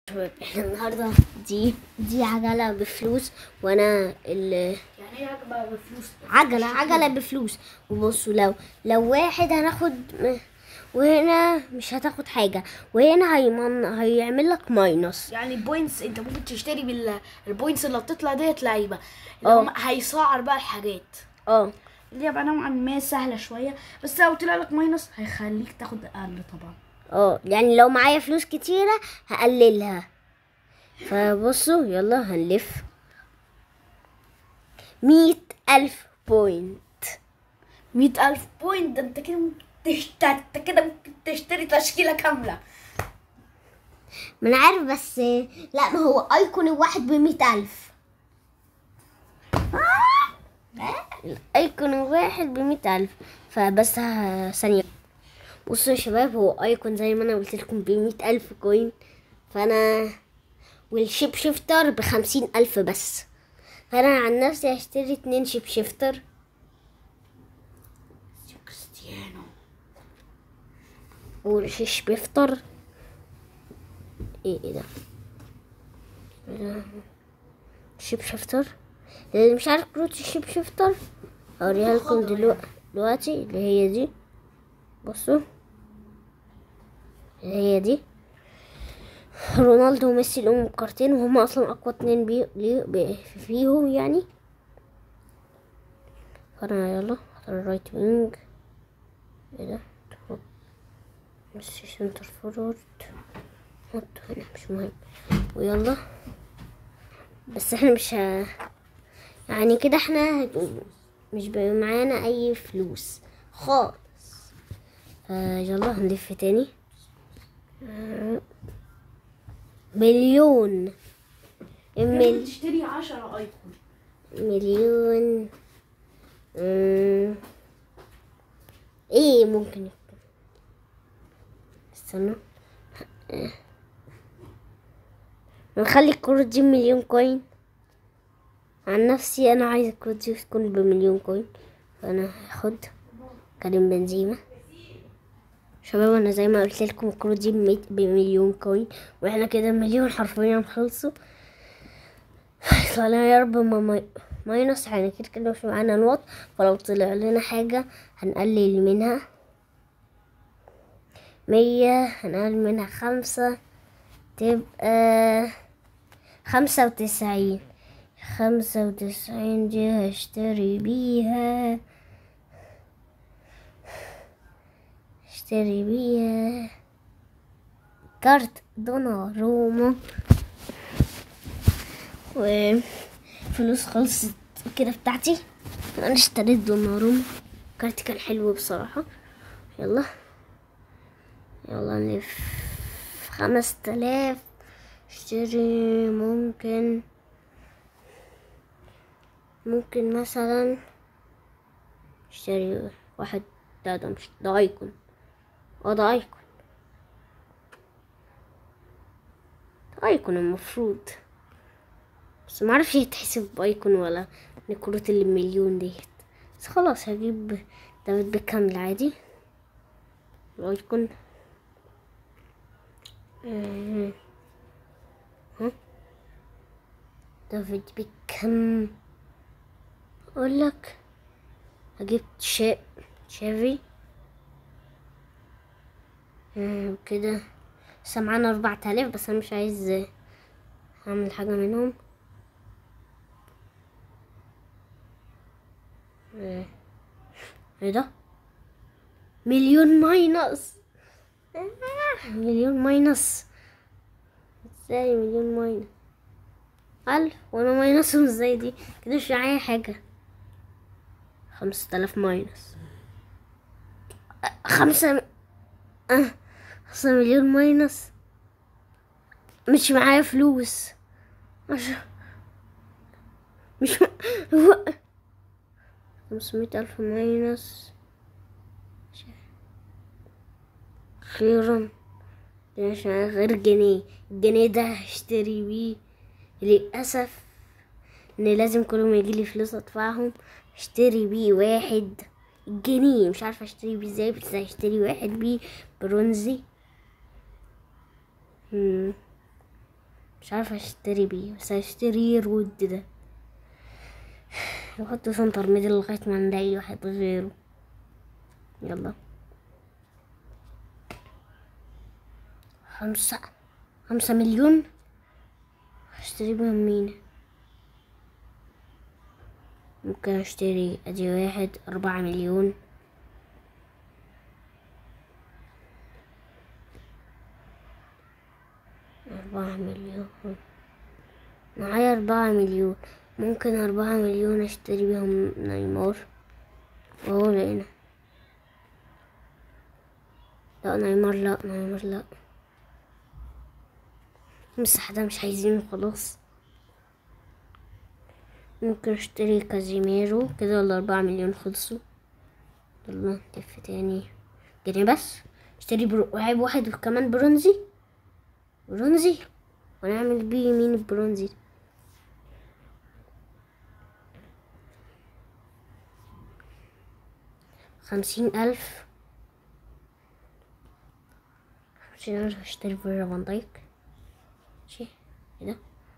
شباب احنا النهارده دي دي عجلة بفلوس وانا ال يعني ايه عجبة بفلوس عجلة عجلة بفلوس وبصوا لو لو واحد هناخد م- وهنا مش هتاخد حاجة وهنا هيمن هيعمل لك ماينس يعني بوينتس انت ممكن تشتري بالبوينتس اللي بتطلع ديت لعيبه اللي اه. هم هيسعر بقى الحاجات اه اللي يبقى نوعا ما سهله شويه بس لو طلع لك ماينس هيخليك تاخد اقل طبعا اه يعني لو معايا فلوس كتيرة هقللها فبصوا يلا هنلف مية ألف بوينت مئة ألف بوينت ده انت كده ممكن تشتري انت كده ممكن تشتري تشكيله كامله ما انا عارف بس لا ما هو ايكون الواحد بمية ألف الايكون الواحد بمية ألف فبس ه- ثانية بصوا يا شباب هو ايكون زي ما انا قلت لكم بمية ألف كوين فانا والشيب شيفتر بخمسين ألف بس فانا عن نفسي هشتري اتنين شيب شيفتر كريستيانو والشيش بيفطر ايه ايه ده إيه ده؟ شيب شفتر اللي مش عارف كروت الشيب شفتر اوريها لكم دلوقتي دلوقتي اللي هي دي بصوا اللي هي دي رونالدو وميسي اللي هم كارتين وهم اصلا اقوى اتنين بي... لي... بي... فيهم يعني فانا يلا اختار الرايت وينج ايه ده ميسي سنتر فورورد حطه هنا مش مهم ويلا بس احنا مش ه... يعني كده احنا مش بقى معانا اي فلوس خالص فيلا هنلف تاني آه، مليون مل... تشتري عشرة ايكون مليون مم. ايه ممكن يكون استنى آه. نخلي الكروت دي مليون كوين عن نفسي انا عايز الكروت دي تكون بمليون كوين فانا هاخد كريم بنزيما شباب انا زي ما قلت لكم الكروت دي بمية- بمليون كوين واحنا كده مليون حرفيا خلصوا طلع لنا يا رب ما ماي- ماينس يعني كده كده مش معانا نقط فلو طلع لنا حاجة هنقلل منها مية هنقلل منها خمسة تبقى خمسة وتسعين خمسة وتسعين دي هشتري بيها اشتري بيها كارت دوناروما وفلوس خلصت كده بتاعتي انا اشتريت دوناروما كارت كان حلو بصراحة يلا يلا نلف خمس تلاف اشتري ممكن ممكن مثلا اشتري واحد ده ده مش ده ايكون اه ده ايكون ده ايكون المفروض بس معرفش يتحسب بايكون ولا الكروت اللي بمليون ديت بس خلاص هجيب دافيد بيكهام العادي الايكون آه. ها دافيد بيكهام اقول لك هجيب شا... شافي آه، كده لسه معانا أربعة آلاف بس أنا مش عايز أعمل حاجة منهم آه، ايه ده مليون ماينس آه، مليون ماينس ازاي مليون ماينس ألف وانا ماينسهم ازاي دي كده مش معايا حاجة خمسة آلاف ماينس آه، خمسة آه، خمسة مليون ماينس مش معايا فلوس مش مش هو خمسمية ألف ماينس خيرا مش معايا غير جنيه الجنيه ده هشتري بيه للأسف إن لازم كل ما يجيلي فلوس أدفعهم اشتري بيه واحد جنيه مش عارفه اشتري بيه ازاي بس هشتري واحد بيه برونزي مم. مش عارفة اشتري بيه بس هشتري رود ده نحطه سنتر ميدل لغاية ما نلاقي واحد غيره يلا خمسة خمسة مليون هشتري بهم مين ممكن اشتري ادي واحد اربعة مليون أربعة مليون معايا أربعة مليون ممكن أربعة مليون أشتري بيهم نيمار أهو لقينا لا نيمار لا نيمار لا مسح ده مش عايزينه خلاص ممكن اشتري كازيميرو كده الأربعة مليون خلصوا يلا نلف تاني جنيه بس اشتري برو... لعيب واحد كمان برونزي برونزي ونعمل بيه مين البرونزي خمسين ألف خمسين ألف اشتري فيرا فان دايك ماشي كده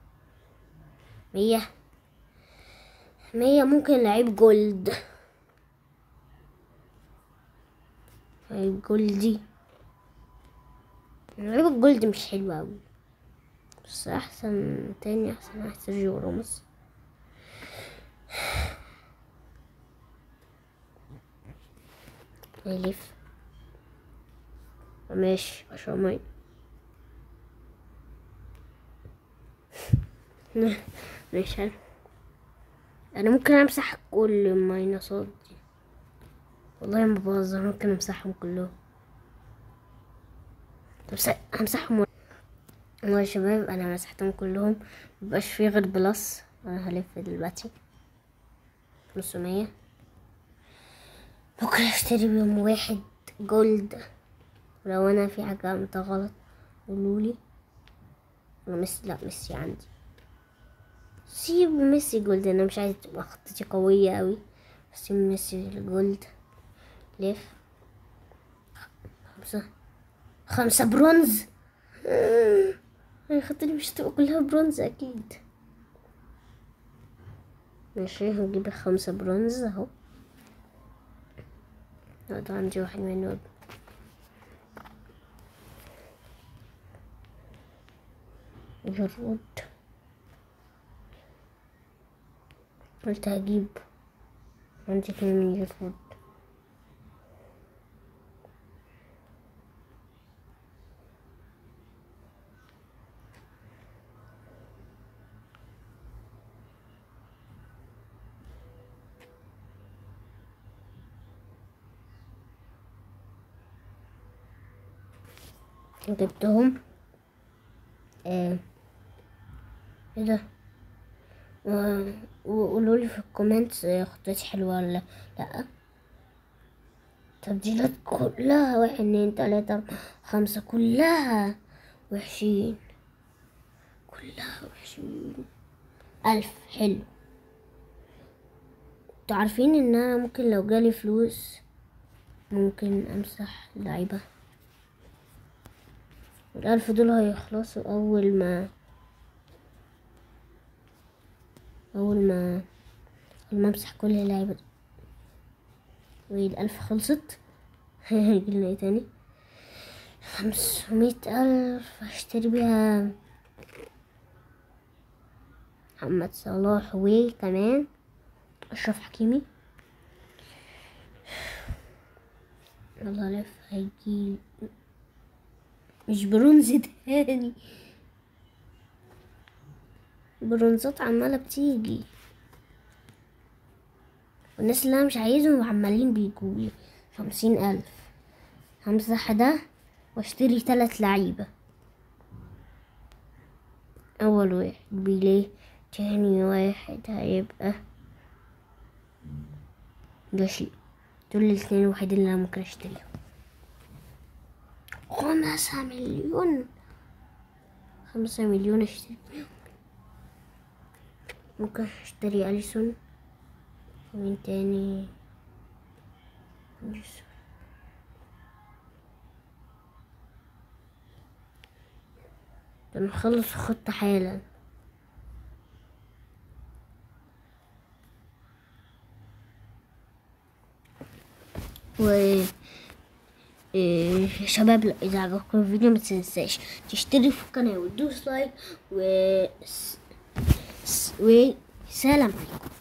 مية مية ممكن لعيب جولد لعيب جولدي لعيب الجولد مش حلو أوي بس أحسن تاني أحسن واحد سيرجيو راموس ألف ماشي عشرة مية مش حلو انا ممكن امسح كل الماينصات دي والله ما بهزر ممكن امسحهم كلهم طب س- همسحهم والله يا شباب انا مسحتهم كلهم مبقاش فيه غير بلس انا هلف دلوقتي خمسمية ممكن اشتري بيهم واحد جولد ولو انا في حاجة عملت غلط قولولي انا ميسي لا ميسي عندي سيب ميسي جولد انا مش عايز تبقى خطتي قوية اوي سيب ميسي الجولد لف خمسة خمسة برونز هاي خطتي مش هتبقى كلها برونز اكيد ماشي هنجيب خمسة برونز اهو لا ده عندي واحد منه جرود قلت هجيب عندي اتنين جرود جبتهم آه. ايه ده و- وقولوا لي في الكومنتس آه، خطتي حلوة ولا لا تبديلات كلها واحد اتنين تلاتة أربعة خمسة كلها وحشين كلها وحشين ألف حلو انتوا عارفين ان انا ممكن لو جالي فلوس ممكن امسح لعيبة الألف دول هيخلصوا أول ما أول ما أول ما أمسح كل اللعيبة دي والألف خلصت هيجيلنا ايه تاني خمسمية ألف هشتري بيها محمد صلاح وكمان أشرف حكيمي يلا لف هيجي مش برونز تاني برونزات عمالة بتيجي والناس اللي انا مش عايزهم عمالين بيجولي خمسين الف همسح ده واشتري تلات لعيبة اول واحد بيليه تاني واحد هيبقى جاشي دول الاتنين الوحيدين اللي انا ممكن اشتريهم خمسة مليون خمسة مليون اشتري بيهم. ممكن اشتري أليسون ومين تاني أليسون. هنخلص الخطة حالا و إيه، شباب لا، اذا عجبكم الفيديو ما تنساش تشترك في القناة وتدوس لايك و س- س- وسلام عليكم